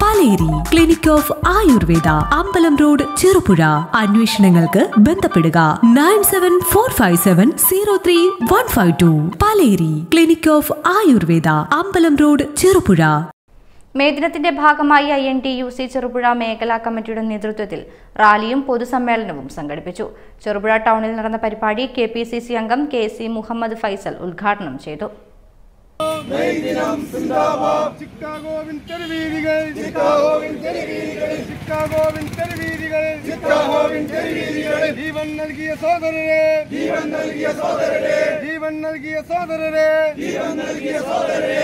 Paleri clinic of Ayurveda Ambalam road Cherupuzha അന്വേഷണങ്ങൾക്ക് ബന്ധപ്പെടുക nine seven four five seven zero three one five two Paleri clinic of Ayurveda Ambalam road Cherupuzha മേദിനത്തിന്റെ ഭാഗമായി I N T U C Cherupuzha മേഖലാ കമ്മിറ്റിയുടെ നേതൃത്വത്തിൽ റാലിയും പൊതുസമ്മേളനവും സംഘടിപ്പിച്ചു ചെറുപുഴ ടൗണിൽ നടന്ന പരിപാടി കെ പി സി സി അംഗം കെ സി മുഹമ്മദ് ഫൈസൽ ഉദ്ഘാടനം ചെയ്തു ചിക്കാഗോവിൻ തെരുവീതികൾ ചിക്കാഗോവിൻ തെരുവീതികൾ ചിക്കാഗോവിൻ തെരുവീതികൾ ചിക്കാഗോവിൻ തെരുവീതികൾ ജീവൻ നൽകിയ സോദരരെ ജീവൻ നൽകിയ സോദരരെ ജീവൻ നൽകിയ സോദരരെ ജീവൻ നൽകിയ സോദരരെ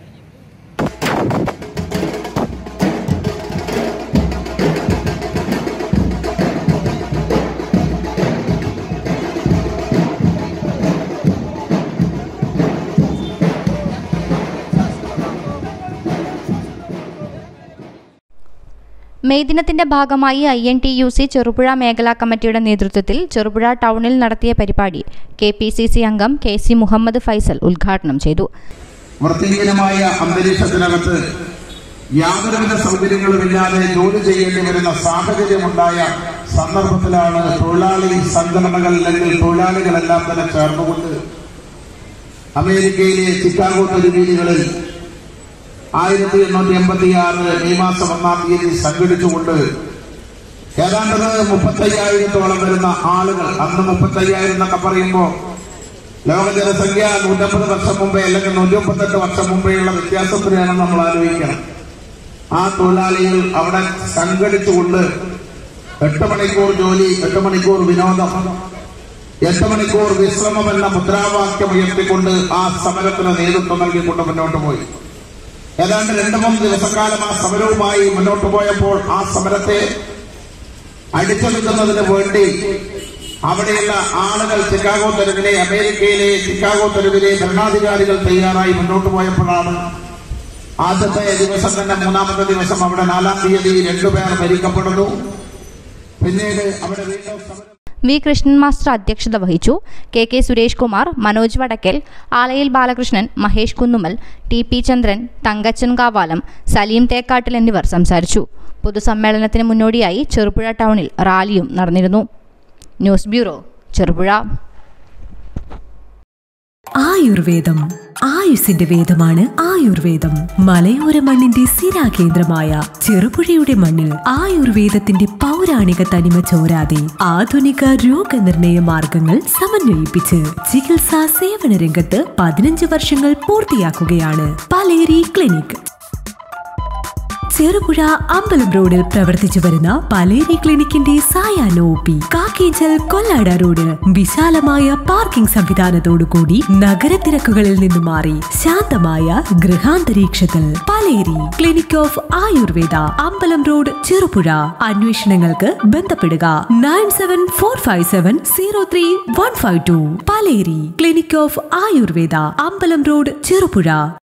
മെയ് ദിനത്തിന്റെ ഭാഗമായി I N T U C Cherupuzha മേഖലാ കമ്മിറ്റിയുടെ നേതൃത്വത്തിൽ ചെറുപുഴ ടൗണിൽ നടത്തിയ പരിപാടി കെ പി സി സി അംഗം കെ സി മുഹമ്മദ് ഫൈസൽ ഉദ്ഘാടനം ചെയ്തു വൃത്തിഹീനമായ അന്തരീക്ഷത്തിനകത്ത് യാതൊരുവിധ സൗകര്യങ്ങളുമില്ലാതെ ജോലി ചെയ്യേണ്ടി വരുന്ന സാഹചര്യമുണ്ടായ സന്ദർഭത്തിലാണ് തൊഴിലാളി സംഘടനകൾ അല്ലെങ്കിൽ തൊഴിലാളികളെല്ലാം തന്നെ ചേർന്നുകൊണ്ട് അമേരിക്കയിലെ ചിക്കാഗോ തെരുവീതികളിൽ ആയിരത്തി എണ്ണൂറ്റി എൺപത്തി ആറ് മെയ് മാസം ഒന്നാം തീയതി സംഘടിച്ചുകൊണ്ട് ഏതാണ്ട് മുപ്പത്തയ്യായിരത്തോളം വരുന്ന ആളുകൾ അന്ന് മുപ്പത്തയ്യായിരം എന്നൊക്കെ പറയുമ്പോൾ ലോക ജനസംഖ്യ നൂറ്റമ്പത് വർഷം മുമ്പേ അല്ലെങ്കിൽ നൂറ്റി മുപ്പത്തെട്ട് വർഷം മുമ്പേയുള്ള വ്യത്യാസത്തിനാണ് നമ്മൾ ആലോചിക്കണം ആ തൊഴിലാളികൾ അവിടെ സംഘടിച്ചുകൊണ്ട് എട്ട് മണിക്കൂർ ജോലി എട്ട് മണിക്കൂർ വിനോദം എട്ട് മണിക്കൂർ വിശ്രമം എന്ന മുദ്രാവാക്യം ഉയർത്തിക്കൊണ്ട് ആ സമരത്തിന് നേതൃത്വം നൽകിക്കൊണ്ട് മുന്നോട്ട് പോയി ഏതാണ്ട് രണ്ടു മൂന്ന് ദിവസക്കാലം ആ സമരവുമായി മുന്നോട്ട് പോയപ്പോൾ ആ സമരത്തെ അടിച്ചെടുക്കുന്നതിന് വേണ്ടി അവിടെയുള്ള ആളുകൾ ചിക്കാഗോ തെരുവിലെ അമേരിക്കയിലെ ചിക്കാഗോ തെരുവിലെ ഭരണാധികാരികൾ തയ്യാറായി മുന്നോട്ട് പോയപ്പോഴാണ് ആദ്യത്തെ ദിവസം തന്നെ മൂന്നാമത്തെ ദിവസം അവിടെ നാലാം തീയതി രണ്ടുപേർ മരിക്കപ്പെടുന്നു പിന്നീട് അവിടെ വീണ്ടും സമരം വി കൃഷ്ണൻ മാസ്റ്റർ അധ്യക്ഷത വഹിച്ചു K K Suresh Kumar Manoj Vadakkal Alayil Balakrishnan Mahesh Kunnummal T P Chandran Thankachan Kavalam Saleem Thekkattil എന്നിവർ സംസാരിച്ചു പൊതുസമ്മേളനത്തിന് മുന്നോടിയായി ചെറുപുഴ ടൗണിൽ റാലിയും നടന്നിരുന്നു ന്യൂസ് ബ്യൂറോ ചെറുപുഴ ആയുർവേദം ആയുസിന്റെ വേദമാണ് ആയുർവേദം മലയോര മണ്ണിന്റെ സിരാകേന്ദ്രമായ ചെറുപുഴയുടെ മണ്ണിൽ ആയുർവേദത്തിന്റെ പൗരാണിക തനിമ ചോരാതെ ആധുനിക രോഗനിർണയ മാർഗങ്ങൾ സമന്വയിപ്പിച്ച് ചികിത്സാ സേവന രംഗത്ത് പതിനഞ്ച് വർഷങ്ങൾ പൂർത്തിയാക്കുകയാണ് പലേരി ക്ലിനിക് ചെറുപുഴ അമ്പലം റോഡിൽ പ്രവർത്തിച്ചു വരുന്ന പലേരി ക്ലിനിക്കിന്റെ സായാഹ്ന ഒ പി കാക്കേഞ്ചൽ കൊല്ലാട റോഡിൽ വിശാലമായ പാർക്കിംഗ് സംവിധാനത്തോടു കൂടി നഗരത്തിരക്കുകളിൽ നിന്നു മാറി ശാന്തമായ ഗൃഹാന്തരീക്ഷത്തിൽ Paleri clinic of Ayurveda Ambalam road Cherupuzha അന്വേഷണങ്ങൾക്ക് ബന്ധപ്പെടുക nine seven four five seven zero three one five two Paleri clinic of Ayurveda Ambalam road Cherupuzha